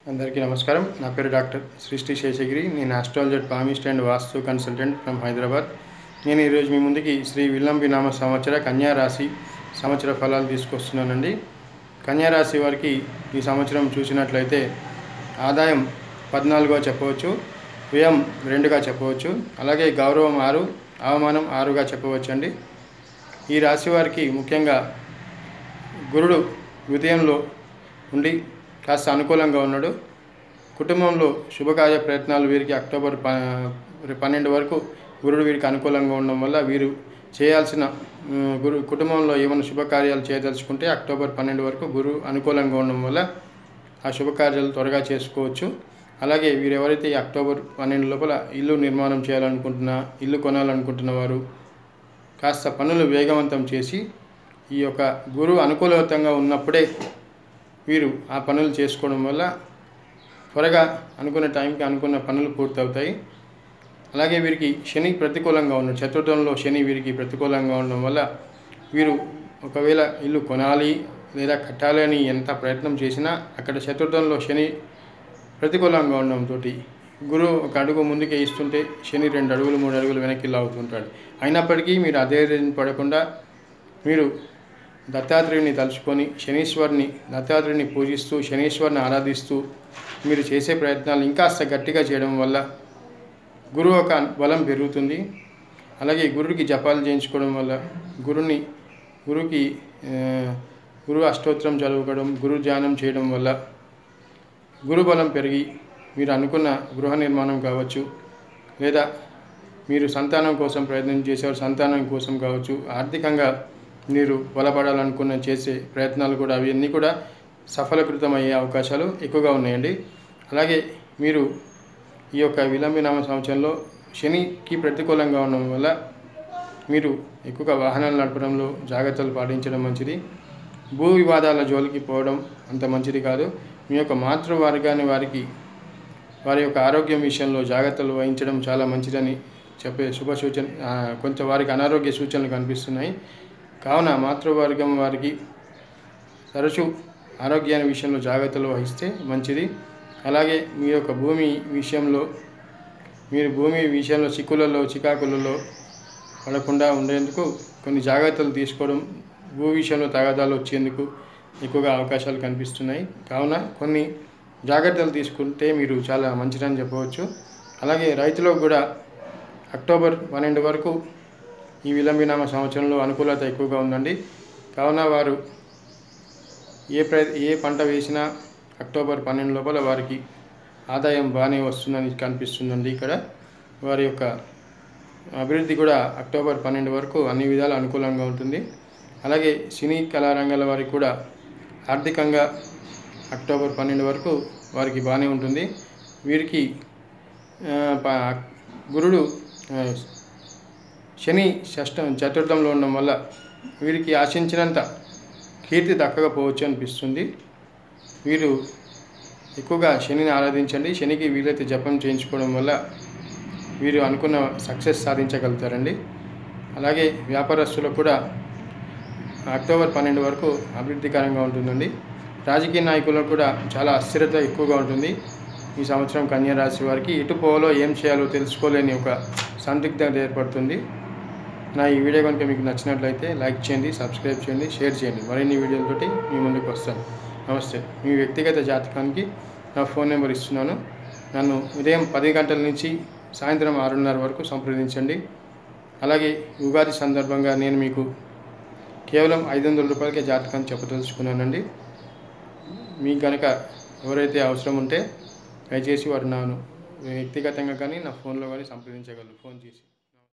అందరికీ నమస్కారం నా పేరు డాక్టర్ సృష్టి శేషగిరి నేను astrologer palmist and vastu consultant from Hyderabad నేను ఈరోజు మీ ముందుకి శ్రీ విల్లంబి నామ సంవత్సర కన్యా రాశి సంవత్సర ఫలాలు తీసుకొస్తున్నానండి కన్యా రాశి వారికి ఈ సంవత్సరం చూసినట్లయితే ఆదాయం పద్నాలుగుగా చెప్పవచ్చు వ్యయం రెండుగా చెప్పవచ్చు అలాగే గౌరవం ఆరు అవమానం ఆరుగా చెప్పవచ్చు అండి ఈ రాశి వారికి ముఖ్యంగా గురుడు ద్వితీయంలో ఉండి కాస్త అనుకూలంగా ఉన్నాడు కుటుంబంలో శుభకార్య ప్రయత్నాలు వీరికి అక్టోబర్ ప పన్నెండు వరకు గురుడు వీరికి అనుకూలంగా ఉండడం వల్ల వీరు చేయాల్సిన ఉమ్, గురు కుటుంబంలో ఏమైనా శుభకార్యాలు చేయదలుచుకుంటే అక్టోబర్ పన్నెండు వరకు గురు అనుకూలంగా ఉండడం వల్ల ఆ శుభకార్యాలు త్వరగా చేసుకోవచ్చు అలాగే వీరు ఎవరైతే ఈ అక్టోబర్ పన్నెండు లోపల ఇల్లు నిర్మాణం చేయాలనుకుంటున్నా ఇల్లు కొనాలనుకుంటున్న వారు కాస్త పనులు వేగవంతం చేసి ఈ యొక్క గురువు అనుకూలవంతంగా ఉన్నప్పుడే వీరు ఆ పనులు చేసుకోవడం వల్ల త్వరగా అనుకున్న టైంకి అనుకున్న పనులు పూర్తవుతాయి అలాగే వీరికి శని ప్రతికూలంగా ఉన్నాడు చతుర్థంలో శని వీరికి ప్రతికూలంగా ఉండడం వల్ల వీరు ఒకవేళ ఇల్లు కొనాలి లేదా కట్టాలి అని ఎంత ప్రయత్నం చేసినా అక్కడ చతుర్థంలో శని ప్రతికూలంగా ఉండడంతో గురువు ఒక అడుగు ముందుకే ఇస్తుంటే శని రెండు అడుగులు మూడు అడుగులు వెనక్కి లాగుతుంటాడు అయినప్పటికీ మీరు అదే పడకుండా మీరు దత్తాత్రేయుని తలుచుకొని శనీశ్వరిని దత్తాత్రేయుని పూజిస్తూ శనీశ్వరిని ఆరాధిస్తూ మీరు చేసే ప్రయత్నాలు ఇంకాస్త గట్టిగా చేయడం వల్ల గురువు ఒక బలం పెరుగుతుంది అలాగే గురుడికి జపాలు చేయించుకోవడం వల్ల గురుని గురుకి ఆ, గురు అష్టోత్తరం చదువుకోవడం గురు ధ్యానం చేయడం వల్ల గురు బలం పెరిగి మీరు అనుకున్న గృహ నిర్మాణం కావచ్చు లేదా మీరు సంతానం కోసం ప్రయత్నం చేసేవారు సంతానం కోసం కావచ్చు ఆర్థికంగా మీరు బలపడాలనుకున్న చేసే ప్రయత్నాలు కూడా అవన్నీ కూడా సఫలీకృతం అయ్యే అవకాశాలు ఎక్కువగా ఉన్నాయండి అలాగే మీరు ఈ యొక్క విలంబినామ సంవత్సరంలో శనికి ప్రతికూలంగా ఉండడం వల్ల మీరు ఎక్కువగా వాహనాలు నడపడంలో జాగ్రత్తలు పాటించడం మంచిది భూ వివాదాల జోలికి పోవడం అంత మంచిది కాదు మీ యొక్క మాతృవర్గాన్ని వారికి వారి యొక్క ఆరోగ్యం విషయంలో జాగ్రత్తలు వహించడం చాలా మంచిదని చెప్పే శుభ సూచన ఆ, కొంచెం వారికి అనారోగ్య సూచనలు కనిపిస్తున్నాయి కావున మాతృవర్గం వారికి తరచూ ఆరోగ్యాన్ని విషయంలో జాగ్రత్తలు వహిస్తే మంచిది అలాగే మీ యొక్క భూమి విషయంలో మీరు భూమి విషయంలో చిక్కులలో చికాకులలో పడకుండా ఉండేందుకు కొన్ని జాగ్రత్తలు తీసుకోవడం భూ విషయంలో తగాదాలు వచ్చేందుకు ఎక్కువగా అవకాశాలు కనిపిస్తున్నాయి కావున కొన్ని జాగ్రత్తలు తీసుకుంటే మీరు చాలా మంచిదని చెప్పవచ్చు అలాగే రైతులకు కూడా అక్టోబర్ పన్నెండు వరకు ఈ విలంబినామ సంవత్సరంలో అనుకూలత ఎక్కువగా ఉందండి కావున వారు ఏ ప్ర ఏ పంట వేసినా అక్టోబర్ పన్నెండు లోపల వారికి ఆదాయం బాగానే వస్తుందని కనిపిస్తుందండి ఇక్కడ వారి యొక్క అభివృద్ధి కూడా అక్టోబర్ పన్నెండు వరకు అన్ని విధాలు అనుకూలంగా ఉంటుంది అలాగే సినీ కళారంగాల వారికి కూడా ఆర్థికంగా అక్టోబర్ పన్నెండు వరకు వారికి బాగానే ఉంటుంది వీరికి ఆ, ప- గురుడు ఆ, శని షష్టం చతుర్థంలో ఉండడం వల్ల వీరికి ఆశించినంత కీర్తి దక్కకపోవచ్చు అనిపిస్తుంది వీరు ఎక్కువగా శనిని ఆరాధించండి శనికి వీలైతే జపం చేయించుకోవడం వల్ల వీరు అనుకున్న సక్సెస్ సాధించగలుగుతారండి అలాగే వ్యాపారస్తులకు కూడా అక్టోబర్ పన్నెండు వరకు అభివృద్ధికరంగా ఉంటుందండి రాజకీయ నాయకులకు కూడా చాలా అస్థిరత ఎక్కువగా ఉంటుంది ఈ సంవత్సరం కన్యా రాశి వారికి ఎటు పోవాలో ఏం చేయాలో తెలుసుకోలేని ఒక సందిగ్ధత ఏర్పడుతుంది నా ఈ వీడియో కనుక మీకు నచ్చినట్లయితే లైక్ చేయండి సబ్స్క్రైబ్ చేయండి షేర్ చేయండి మరిన్ని వీడియోలతోటి మీ ముందుకు వస్తాను నమస్తే మీ వ్యక్తిగత జాతకానికి నా ఫోన్ నెంబర్ ఇస్తున్నాను నన్ను ఉదయం పది గంటల నుంచి సాయంత్రం ఆరున్నర వరకు సంప్రదించండి అలాగే ఉగాది సందర్భంగా నేను మీకు కేవలం ఐదు వందల రూపాయలకే జాతకాన్ని చెప్పదలుచుకున్నానండి మీకు కనుక ఎవరైతే అవసరం ఉంటే దయచేసి వారు నాను వ్యక్తిగతంగా కానీ నా ఫోన్లో కానీ సంప్రదించగలరు ఫోన్ చేసి